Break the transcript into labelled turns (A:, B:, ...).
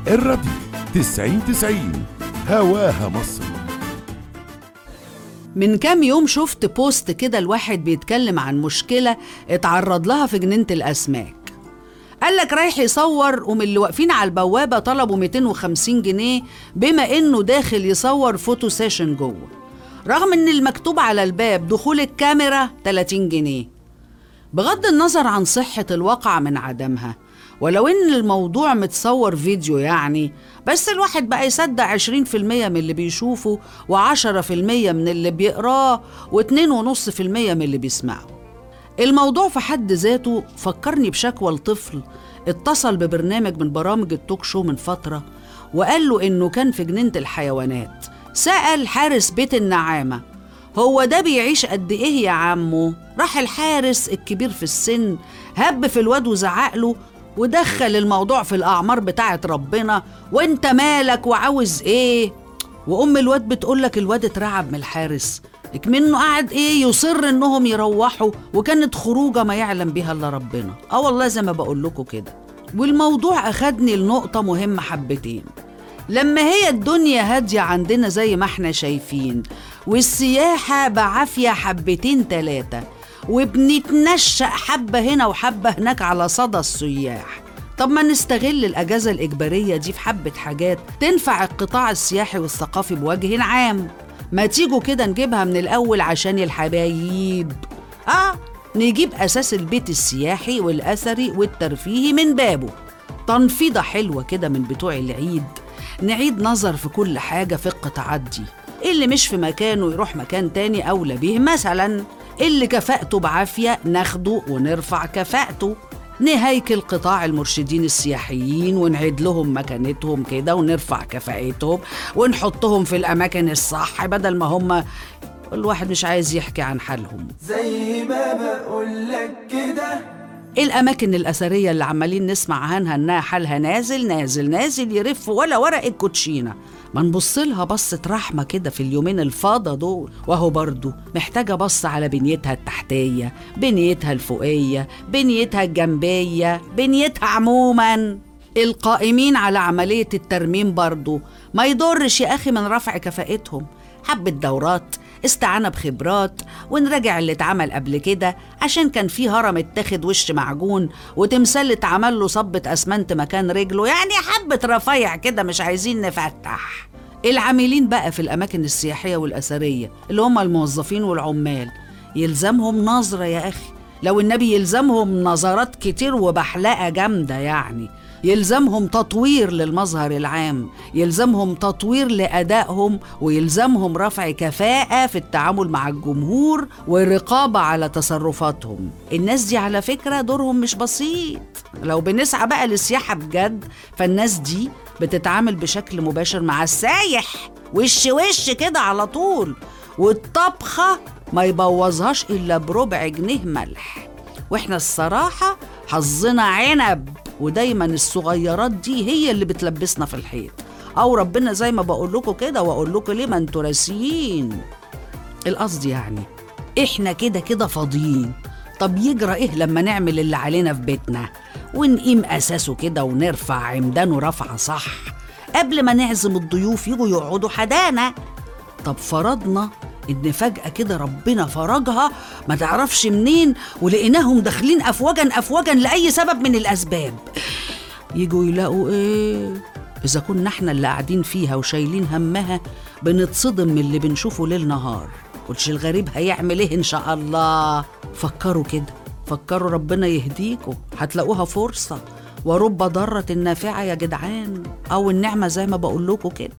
A: الراديو تسعين تسعين هواها مصر
B: من كام يوم شفت بوست كده الواحد بيتكلم عن مشكلة اتعرض لها في جنينة الأسماك قال لك رايح يصور ومن اللي واقفين على البوابة طلبوا 250 جنيه بما إنه داخل يصور فوتو سيشن جوه رغم إن المكتوب على الباب دخول الكاميرا 30 جنيه بغض النظر عن صحة الواقع من عدمها ولو إن الموضوع متصور فيديو يعني بس الواحد بقى يصدق 20% من اللي بيشوفه و10% من اللي بيقراه و2.5% من اللي بيسمعه الموضوع في حد ذاته فكرني بشكوى لطفل اتصل ببرنامج من برامج التوك شو من فترة وقال له إنه كان في جنينة الحيوانات سأل حارس بيت النعامة هو ده بيعيش قد إيه يا عمو؟ راح الحارس الكبير في السن هب في الواد وزعق له ودخل الموضوع في الأعمار بتاعت ربنا وانت مالك وعاوز ايه وأم الواد بتقولك الواد اترعب من الحارس منه قعد ايه يصر انهم يروحوا وكانت خروجه ما يعلم بيها الا ربنا اه والله زي ما بقول لكم كده والموضوع اخدني لنقطه مهمه حبتين لما هي الدنيا هاديه عندنا زي ما احنا شايفين والسياحه بعافيه حبتين تلاتة وبنتنشأ حبة هنا وحبة هناك على صدى السياح طب ما نستغل الأجازة الإجبارية دي في حبة حاجات تنفع القطاع السياحي والثقافي بوجه عام ما تيجوا كده نجيبها من الأول عشان الحبايب آه نجيب أساس البيت السياحي والأثري والترفيهي من بابه تنفيضة حلوة كده من بتوع العيد نعيد نظر في كل حاجة في القطاعات دي اللي مش في مكانه يروح مكان تاني أولى بيه مثلا اللي كفاءته بعافية ناخده ونرفع كفاءته نهيكل قطاع المرشدين السياحيين ونعيد لهم مكانتهم كده ونرفع كفاءتهم ونحطهم في الأماكن الصح بدل ما هم الواحد مش عايز يحكي عن حالهم
C: زي ما بقولك كده
B: الأماكن الأثرية اللي عمالين نسمع عنها إنها حالها نازل نازل نازل يرف ولا ورق الكوتشينة ما نبص لها بصة رحمة كده في اليومين الفاضة دول وهو برضو محتاجة بص على بنيتها التحتية بنيتها الفوقية بنيتها الجنبية بنيتها عموما القائمين على عملية الترميم برضو ما يضرش يا أخي من رفع كفاءتهم حبة دورات استعانة بخبرات ونراجع اللي اتعمل قبل كده عشان كان في هرم اتاخد وش معجون وتمثال اتعمل له صبة أسمنت مكان رجله يعني حبة رفيع كده مش عايزين نفتح العاملين بقى في الأماكن السياحية والأثرية اللي هم الموظفين والعمال يلزمهم نظرة يا أخي لو النبي يلزمهم نظرات كتير وبحلقة جامدة يعني يلزمهم تطوير للمظهر العام يلزمهم تطوير لأدائهم ويلزمهم رفع كفاءة في التعامل مع الجمهور والرقابة على تصرفاتهم الناس دي على فكرة دورهم مش بسيط لو بنسعى بقى للسياحة بجد فالناس دي بتتعامل بشكل مباشر مع السايح وش وش كده على طول والطبخة ما يبوظهاش إلا بربع جنيه ملح واحنا الصراحة حظنا عنب ودايما الصغيرات دي هي اللي بتلبسنا في الحيط او ربنا زي ما بقول لكم كده واقول لكم ليه ما انتوا راسيين القصد يعني احنا كده كده فاضيين طب يجرى ايه لما نعمل اللي علينا في بيتنا ونقيم اساسه كده ونرفع عمدانه رفعه صح قبل ما نعزم الضيوف يجوا يقعدوا حدانا طب فرضنا ان فجأة كده ربنا فرجها ما تعرفش منين ولقيناهم داخلين افواجا افواجا لاي سبب من الاسباب يجوا يلاقوا ايه اذا كنا احنا اللي قاعدين فيها وشايلين همها بنتصدم من اللي بنشوفه ليل نهار قلش الغريب هيعمل ايه ان شاء الله فكروا كده فكروا ربنا يهديكوا هتلاقوها فرصة ورب ضارة نافعة يا جدعان أو النعمة زي ما بقول لكم كده